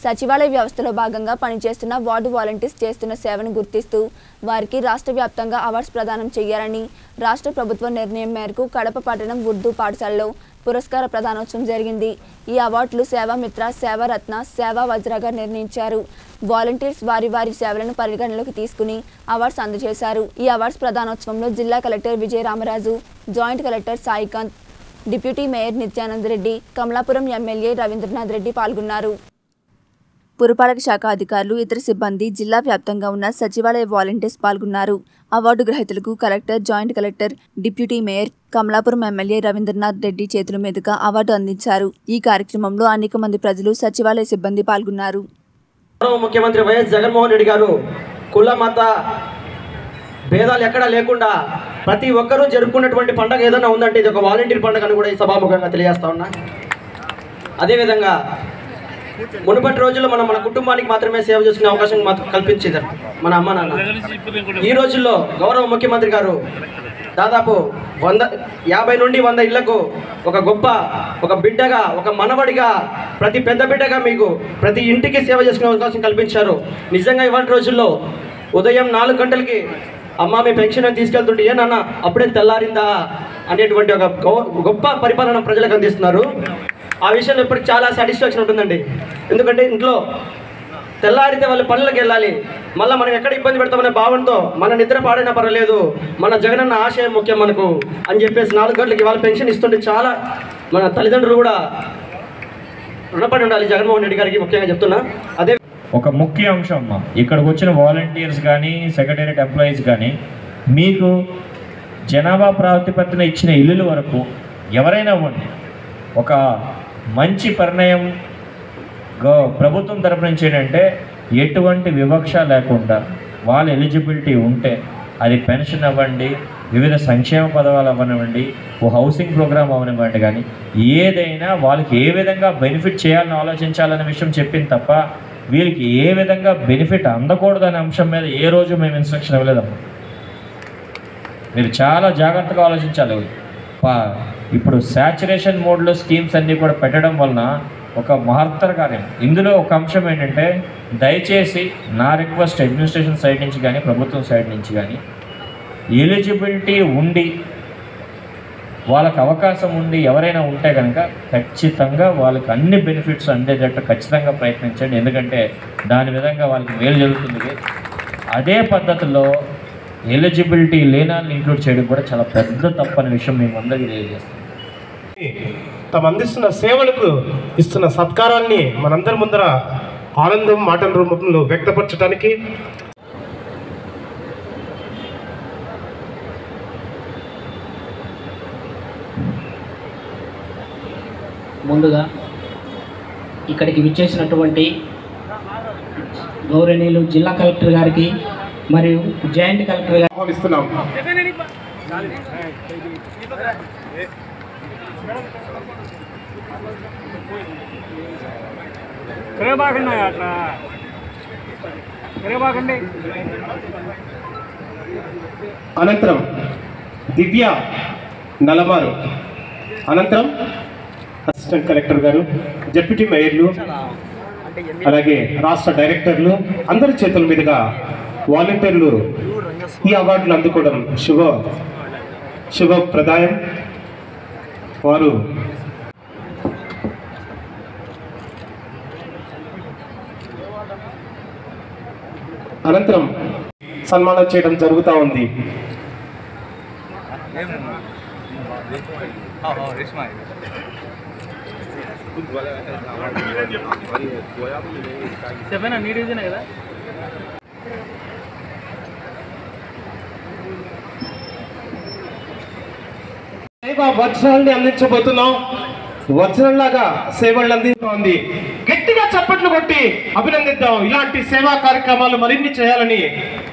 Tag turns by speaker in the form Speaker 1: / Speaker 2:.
Speaker 1: సచివాలయ వ్యవస్థలో భాగంగా పనిచేస్తున్న వార్డు వాలంటీర్స్ చేస్తున్న సేవను గుర్తిస్తూ వారికి రాష్ట్ర వ్యాప్తంగా అవార్డ్స్ ప్రదానం చేయాలని రాష్ట్ర ప్రభుత్వ నిర్ణయం మేరకు కడప పట్టణం ఉర్దూ పాఠశాలలో పురస్కార ప్రదానోత్సవం జరిగింది ఈ అవార్డులు సేవామిత్ర సేవారత్న సేవా వజ్రగా నిర్ణయించారు వాలంటీర్స్ వారి వారి సేవలను పరిగణలోకి తీసుకుని అవార్డ్స్ అందజేశారు ఈ అవార్డ్స్ ప్రదానోత్సవంలో జిల్లా collector Vijaya Ramaraju joint collector Saikanth deputy mayor Nityanand Reddy Kamalapuram MLA Ravindranath Reddy పాల్గొన్నారు పురపాలక శాఖ అధికారులు ఇతర సిబ్బంది జిల్లా వ్యాప్తంగా ఉన్న సచివాలయ వాలంటీర్స్ పాల్గొన్నారు అవార్డు గ్రహీతలకు collector joint collector deputy mayor Kamalapuram MLA Ravindranath Reddy చేతుల మీదుగా అవార్డు అందించారు ఈ కార్యక్రమంలో అనేక మంది ప్రజలు సచివాలయ సిబ్బంది పాల్గొన్నారు
Speaker 2: గౌరవ ముఖ్యమంత్రి వైఎస్ జగన్మోహన్ రెడ్డి గారు కుల మత భేదాలు ఎక్కడా లేకుండా ప్రతి ఒక్కరూ జరుపుకున్నటువంటి పండగ ఏదైనా ఉందంటే ఇది ఒక వాలంటీర్ పండుగ అని కూడా ఈ సభాముఖంగా తెలియజేస్తా ఉన్నా అదేవిధంగా మునుపటి రోజుల్లో మనం మన కుటుంబానికి మాత్రమే సేవ చేసుకునే అవకాశం మాత్రం కల్పించేది మన అమ్మ నాన్న ఈ రోజుల్లో గౌరవ ముఖ్యమంత్రి గారు దాదాపు వంద యాభై నుండి వంద ఇళ్లకు ఒక గొప్ప ఒక బిడ్డగా ఒక మనవడిగా ప్రతి పెద్ద బిడ్డగా మీకు ప్రతి ఇంటికి సేవ చేసుకునే అవకాశం కల్పించారు నిజంగా ఇవాళ రోజుల్లో ఉదయం నాలుగు గంటలకి అమ్మ మీ పెన్షన్ అని తీసుకెళ్తుంటే ఏ నాన్న అప్పుడే తెల్లారిందా అనేటువంటి ఒక గౌ- గొప్ప పరిపాలన ప్రజలకు అందిస్తున్నారు ఆ విషయంలో ఇప్పటికి చాలా సాటిస్ఫాక్షన్ ఉంటుందండి ఎందుకంటే ఇంట్లో తెల్లారితే వాళ్ళ పనులకు వెళ్ళాలి మళ్ళీ మనం ఎక్కడ ఇబ్బంది పెడతామనే భావనతో మన నిద్ర పాడైనా పర్వాలేదు మన జగనన్న ఆశయం ముఖ్యం మనకు అని చెప్పేసి నాలుగు గంటలకి వాళ్ళ పెన్షన్ ఇస్తుంటే చాలా మన తల్లిదండ్రులు కూడా రుణపడి ఉండాలి జగన్మోహన్ రెడ్డి గారికి ముఖ్యంగా చెప్తున్నా అదే
Speaker 3: ఒక ముఖ్య అంశం అమ్మా ఇక్కడికి వచ్చిన వాలంటీర్స్ కానీ సెక్రటేరియట్ ఎంప్లాయీస్ కానీ మీకు జనాభా ప్రాతిపత్తిన ఇచ్చిన ఇల్లుల వరకు ఎవరైనా ఇవ్వండి ఒక మంచి పరిణయం గో ప్రభుత్వం తరపు నుంచి ఏంటంటే ఎటువంటి వివక్ష లేకుండా వాళ్ళ ఎలిజిబిలిటీ ఉంటే అది పెన్షన్ అవ్వండి వివిధ సంక్షేమ పదవాలు అవ్వనివ్వండి ఓ హౌసింగ్ ప్రోగ్రామ్ అవనివ్వండి కానీ ఏదైనా వాళ్ళకి ఏ విధంగా బెనిఫిట్ చేయాలని ఆలోచించాలనే విషయం చెప్పింది తప్ప వీళ్ళకి ఏ విధంగా బెనిఫిట్ అందకూడదు అనే అంశం మీద ఏ రోజు మేము ఇన్స్ట్రక్షన్ ఇవ్వలేదమ్మా మీరు చాలా జాగ్రత్తగా ఆలోచించాలి పా- ఇప్పుడు శాచురేషన్ మోడ్లో స్కీమ్స్ అన్నీ కూడా పెట్టడం వలన ఒక మహత్తర కార్యం ఇందులో ఒక అంశం ఏంటంటే దయచేసి నా రిక్వెస్ట్ అడ్మినిస్ట్రేషన్ సైడ్ నుంచి కానీ ప్రభుత్వం సైడ్ నుంచి కానీ ఎలిజిబిలిటీ ఉండి వాళ్ళకి అవకాశం ఉండి ఎవరైనా ఉంటే కనుక ఖచ్చితంగా వాళ్ళకి అన్ని బెనిఫిట్స్ అందేటట్టు ఖచ్చితంగా ప్రయత్నించండి ఎందుకంటే దాని విధంగా వాళ్ళకి మేలు జరుగుతుంది అదే పద్ధతిలో ఎలిజిబిలిటీ లేనాన్ని ఇంక్లూడ్ చేయడం కూడా చాలా పెద్ద తప్పని విషయం మేము అందరికీ తెలియజేస్తాం
Speaker 4: తమ అందిస్తున్న సేవలకు ఇస్తున్న సత్కారాన్ని మనందరి ముందర ఆనందం మాటల రూపంలో వ్యక్తపరచడానికి
Speaker 5: ముందుగా ఇక్కడికి విచ్చేసినటువంటి గౌరవనీయులు జిల్లా కలెక్టర్ గారికి మరియు జాయింట్ కలెక్టర్ గారికి
Speaker 4: ఆహ్వానిస్తున్నాం అనంతరం దివ్య నలమారు అనంతరం అసిస్టెంట్ కలెక్టర్ గారు డిప్యూటీ మేయర్లు అలాగే రాష్ట్ర డైరెక్టర్లు అందరి చేతుల మీదుగా వాలంటీర్లు ఈ అవార్డులు అందుకోవడం శుభ శుభప్రదాయం వారు అనంతరం సన్మానం చేయడం జరుగుతూ ఉంది సేవ వచనాల్ని అందించబోతున్నాం వచనంలాగా సేవలు అందిస్తోంది గట్టిగా చప్పట్లు కొట్టి అభినందిద్దాం ఇలాంటి సేవా కార్యక్రమాలు మరిన్ని చేయాలని